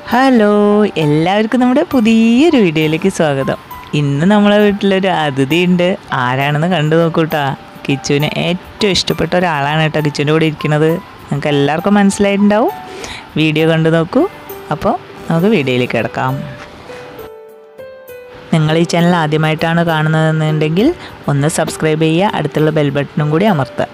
hello എല്ലാവർക്കും നമ്മുടെ പുതിയൊരു വീഡിയോയിലേക്ക് സ്വാഗതം ഇന്ന് നമ്മളെ വീട്ടിലൊരു അതിഥി ഉണ്ട് ആരാണെന്ന് കണ്ടു നോക്കൂട്ടാ കിച്ചുവിന് ഏറ്റവും ഇഷ്ടപ്പെട്ട ഒരാളാണ് കേട്ടോ കിച്ചുവിൻ്റെ കൂടെ ഇരിക്കുന്നത് നിങ്ങൾക്ക് എല്ലാവർക്കും മനസ്സിലായിട്ടുണ്ടാവും വീഡിയോ കണ്ടു നോക്കൂ അപ്പോൾ നമുക്ക് വീഡിയോയിലേക്ക് കിടക്കാം നിങ്ങൾ ഈ ചാനൽ ആദ്യമായിട്ടാണ് കാണുന്നതെന്നുണ്ടെങ്കിൽ ഒന്ന് സബ്സ്ക്രൈബ് ചെയ്യുക അടുത്തുള്ള ബെൽ ബട്ടണും കൂടി അമർത്തുക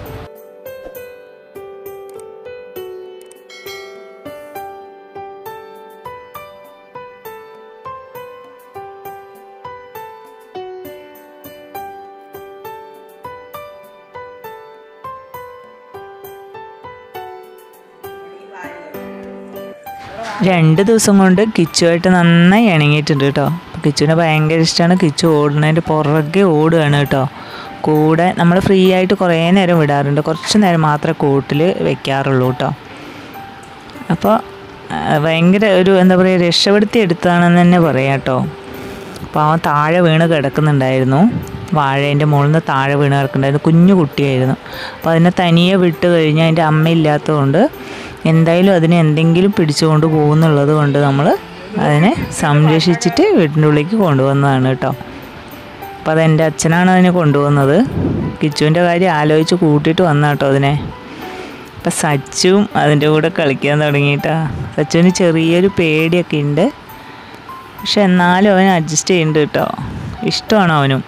രണ്ട് ദിവസം കൊണ്ട് കിച്ചുമായിട്ട് നന്നായി ഇണങ്ങിയിട്ടുണ്ട് കേട്ടോ അപ്പോൾ കിച്ചുവിനെ ഭയങ്കര ഇഷ്ടമാണ് കിച്ചു ഓടുന്നതിൻ്റെ പുറകെ ഓടുകയാണ് കേട്ടോ കൂടെ നമ്മൾ ഫ്രീ ആയിട്ട് കുറേ നേരം വിടാറുണ്ട് കുറച്ച് നേരം മാത്രമേ കൂട്ടിൽ വെക്കാറുള്ളൂ കേട്ടോ അപ്പോൾ ആ, ഭയങ്കര ഒരു എന്താ പറയുക രക്ഷപ്പെടുത്തി എടുത്തതാണെന്ന് തന്നെ പറയാം കേട്ടോ അപ്പോൾ അവൻ താഴെ വീണ് കിടക്കുന്നുണ്ടായിരുന്നു വാഴേൻ്റെ മുകളിൽ നിന്ന് താഴെ വീണ് കിടക്കുന്നുണ്ടായിരുന്നു കുഞ്ഞു കുട്ടിയായിരുന്നു അപ്പോൾ അതിനെ തനിയെ വിട്ട് കഴിഞ്ഞാൽ അതിൻ്റെ അമ്മയില്ലാത്തതുകൊണ്ട് എന്തായാലും അതിനെ എന്തെങ്കിലും പിടിച്ചുകൊണ്ട് പോകുന്നുള്ളത് കൊണ്ട് നമ്മൾ അതിനെ സംരക്ഷിച്ചിട്ട് വീട്ടിൻ്റെ ഉള്ളിലേക്ക് കൊണ്ടുവന്നതാണ് കേട്ടോ അപ്പോൾ അതെൻ്റെ അച്ഛനാണ് അതിനെ കൊണ്ടുവന്നത് കിച്ചുവിൻ്റെ കാര്യം ആലോചിച്ച് കൂട്ടിയിട്ട് വന്ന കേട്ടോ അതിനെ അപ്പം സച്ചുവും അതിൻ്റെ കൂടെ കളിക്കാൻ തുടങ്ങിയിട്ടാ സച്ചുവിന് ചെറിയൊരു പേടിയൊക്കെ ഉണ്ട് പക്ഷെ എന്നാലും അവൻ അഡ്ജസ്റ്റ് ചെയ്യുന്നുണ്ട് കേട്ടോ ഇഷ്ടമാണ് അവനും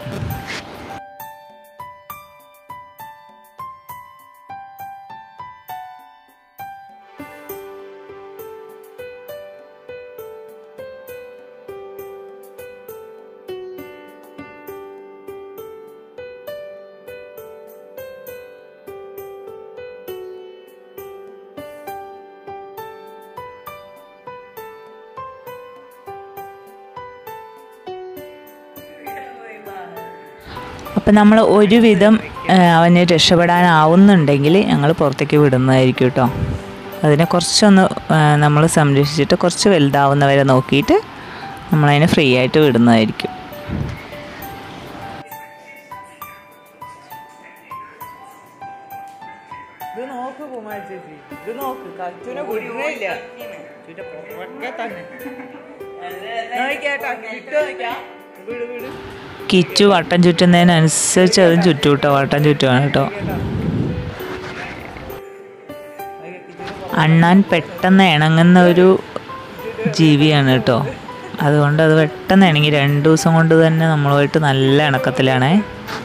അപ്പം നമ്മൾ ഒരുവിധം ആ, അവന് രക്ഷപ്പെടാനാവുന്നുണ്ടെങ്കിൽ ഞങ്ങൾ പുറത്തേക്ക് വിടുന്നതായിരിക്കും കേട്ടോ അതിനെ കുറച്ചൊന്ന് നമ്മൾ സംരക്ഷിച്ചിട്ട് കുറച്ച് വലുതാവുന്നവരെ നോക്കിയിട്ട് നമ്മളതിനെ ഫ്രീ ആയിട്ട് വിടുന്നതായിരിക്കും ഇത് നോക്ക് കുമാരി ചേച്ചി ഇത് നോക്ക് കച്ചുനെ കുടുങ്ങില്ല കിച്ചു വട്ടം ചുറ്റുന്നതിനനുസരിച്ച് അതും ചുറ്റും കേട്ടോ വട്ടം ചുറ്റുമാണ് കേട്ടോ അണ്ണാൻ പെട്ടെന്ന് ഇണങ്ങുന്ന ഒരു ജീവിയാണ് കേട്ടോ അതുകൊണ്ട് അത് പെട്ടെന്ന് ഇണങ്ങി രണ്ട് ദിവസം കൊണ്ട് തന്നെ നമ്മളുമായിട്ട് നല്ല ഇണക്കത്തിലാണേ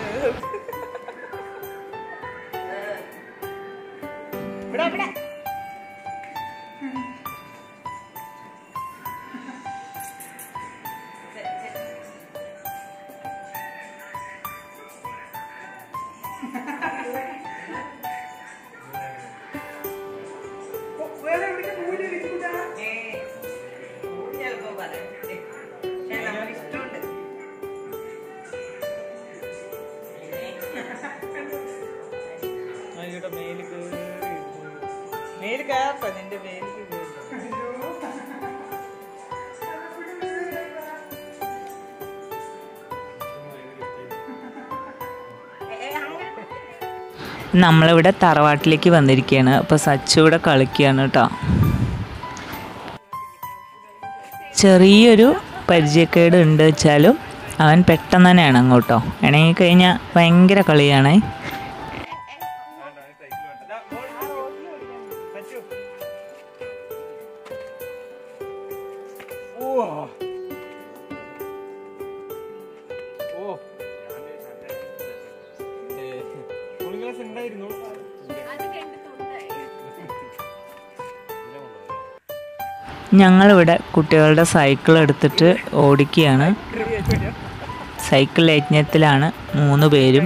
മേല് കയറത്ത നിന്റെ മേലേക്ക് നമ്മളിവിടെ തറവാട്ടിലേക്ക് വന്നിരിക്കുകയാണ് അപ്പോൾ സച്ചു ഇവിടെ കളിക്കുകയാണ് കേട്ടോ ചെറിയൊരു പരിചയക്കേട് ഉണ്ട് വെച്ചാലും അവൻ പെട്ടെന്ന് തന്നെ ഇണങ്ങും കേട്ടോ ഇണങ്ങി കഴിഞ്ഞാൽ ഭയങ്കര കളിയാണേ ഞങ്ങളിവിടെ കുട്ടികളുടെ സൈക്കിൾ എടുത്തിട്ട് ഓടിക്കുകയാണ് സൈക്കിൾ യജ്ഞത്തിലാണ് മൂന്ന് പേരും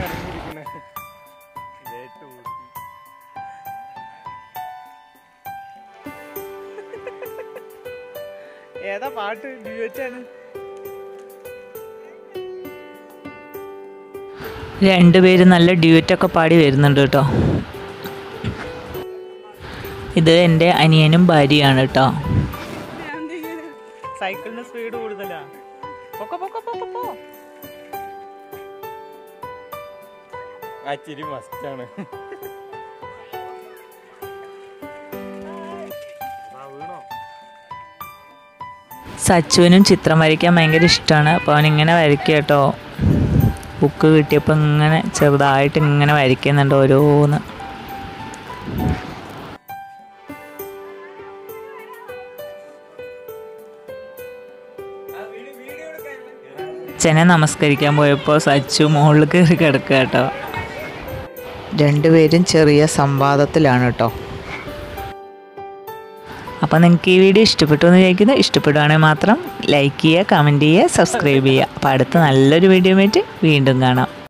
ഏതാ പാട്ട് ഡ്യൂറ്റാണ് രണ്ടുപേരും നല്ല ഡ്യൂറ്റൊക്കെ പാടി വരുന്നുണ്ട് കേട്ടോ ഇത് എൻ്റെ അനിയനും ഭാര്യയാണ് കേട്ടോ സൈക്കിളിന് സ്പീഡ് കൂടുതലാ പൊക്കോ പൊക്കോ പൊക്കോ പോ ആ ചിരി മസ്റ്റാണ് വീണോ സച്ചുവിനും ചിത്രം വരയ്ക്കാൻ ഭയങ്കര ഇഷ്ടമാണ് അപ്പോൾ അവനിങ്ങനെ വരയ്ക്കുക കേട്ടോ ബുക്ക് കിട്ടിയപ്പോൾ ഇങ്ങനെ ചെറുതായിട്ട് ഇങ്ങനെ വരയ്ക്കുന്നുണ്ട് ഓരോന്ന് അച്ഛനെ നമസ്കരിക്കാൻ പോയപ്പോൾ സച്ചു മുകളിൽ കയറി കിടക്കുക കേട്ടോ രണ്ടുപേരും ചെറിയ സംവാദത്തിലാണ് കേട്ടോ അപ്പോൾ നിങ്ങൾക്ക് ഈ വീഡിയോ ഇഷ്ടപ്പെട്ടു എന്ന് വിചാരിക്കുന്നു ഇഷ്ടപ്പെടുവാണെങ്കിൽ മാത്രം ലൈക്ക് ചെയ്യുക കമൻറ്റ് ചെയ്യുക സബ്സ്ക്രൈബ് ചെയ്യുക അപ്പോൾ അടുത്ത നല്ലൊരു വീഡിയോ ആയിട്ട് വീണ്ടും കാണാം